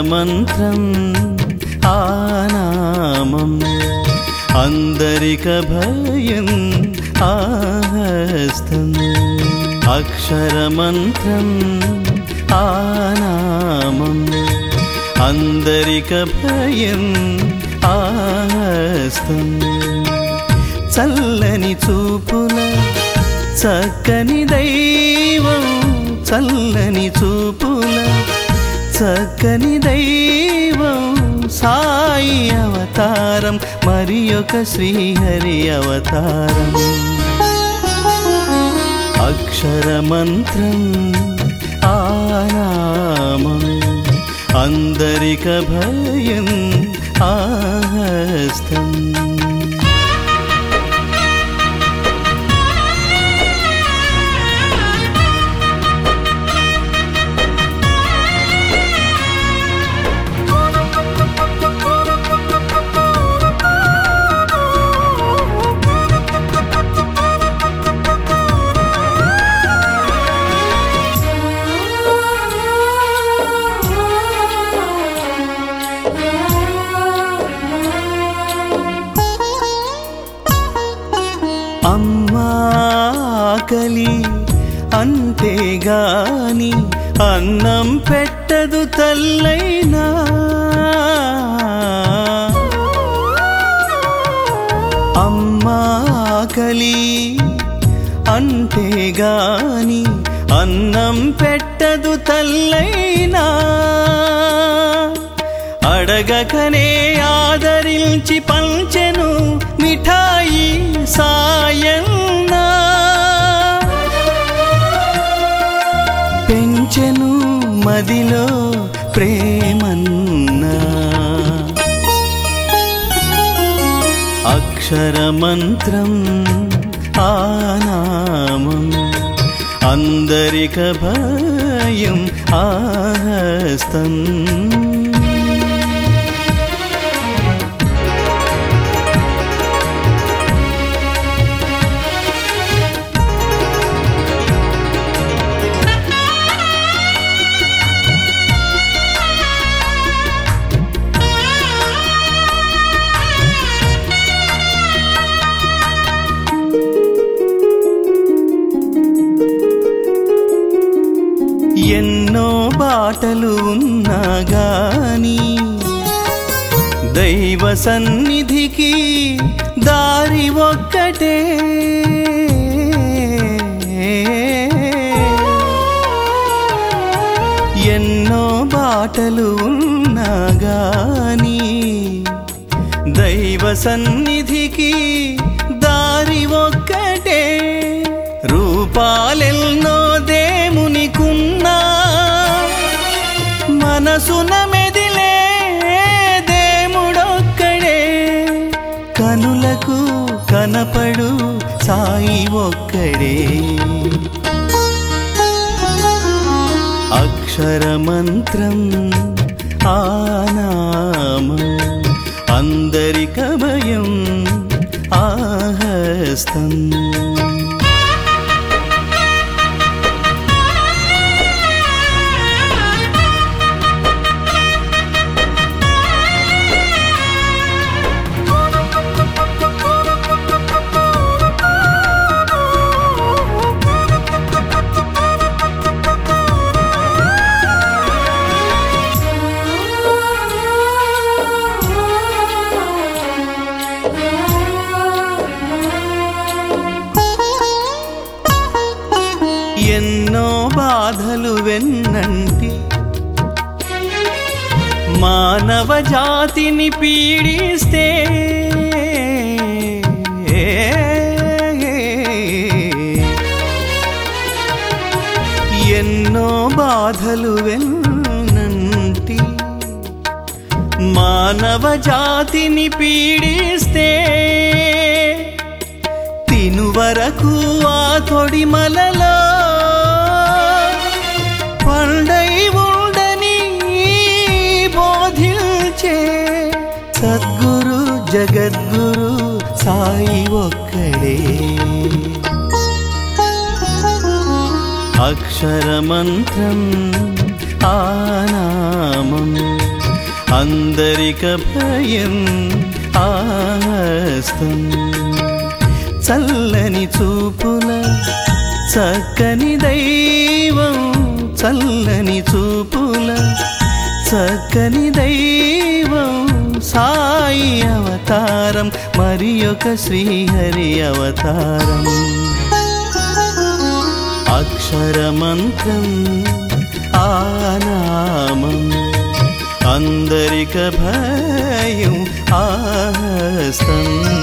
అక్షరమంత్రం ఆనామం అందరిక భయం ఆహస్తం అక్షరమంత్రం ఆనామం అందరిక భయం ఆహస్తం చల్లని చూపుల చక్కని దైవం చల్లని చూపుల చక్కని దైవం సాయి అవతారం మరి ఒక శ్రీహరి అవతారం అక్షరమంత్రం ఆనామం అందరిక భయం ఆహస్తం అమ్మాకలి అంటే గాని అన్నం పెట్టదు తల్లైనా అమ్మాకలి అంటే గాని అన్నం పెట్టదు తల్లైనా అడగకనే ఆదరించి పంచెను మిఠాయి సాయన్నా పెంచెను మదిలో ప్రేమన్నా అక్షరమంత్రం ఆనామం అందరిక భయం ఆహస్తం ఎన్నో బాటలు ఉన్నా గాని దైవ సన్నిధికి దారి ఒక్కటే ఎన్నో బాటలు ఉన్నా గాని దైవ సన్నిధికి దారి ఒక్కటే రూపాలెన్నో దేవునికున్నా మనసున మెదిలే దేవుడొక్కడే కనులకు కనపడు సాయి ఒక్కడే అక్షరమంత్రం ఆనామం అందరిక భయం ఆహస్తం ఎన్నో బాధలు వెన్నంటి మానవ జాతిని పీడిస్తే ఎన్నో బాధలు వెన్నంటి మానవ జాతిని పీడిస్తే తిను వరకు ఆ తొడిమలలో పండై ఉండని బోధించే సద్గురు జగద్గురు సాయి ఒక్కడే అక్షరమంత్రం ఆనామం అందరిక భయం ఆస్తం చల్లని చూపుల చక్కని దైవం చల్లని చూపుల చక్కని దైవం సాయి అవతారం మరి ఒక శ్రీహరి అవతారం అక్షరమంత్రం ఆనామం అందరిక భయం ఆస్తం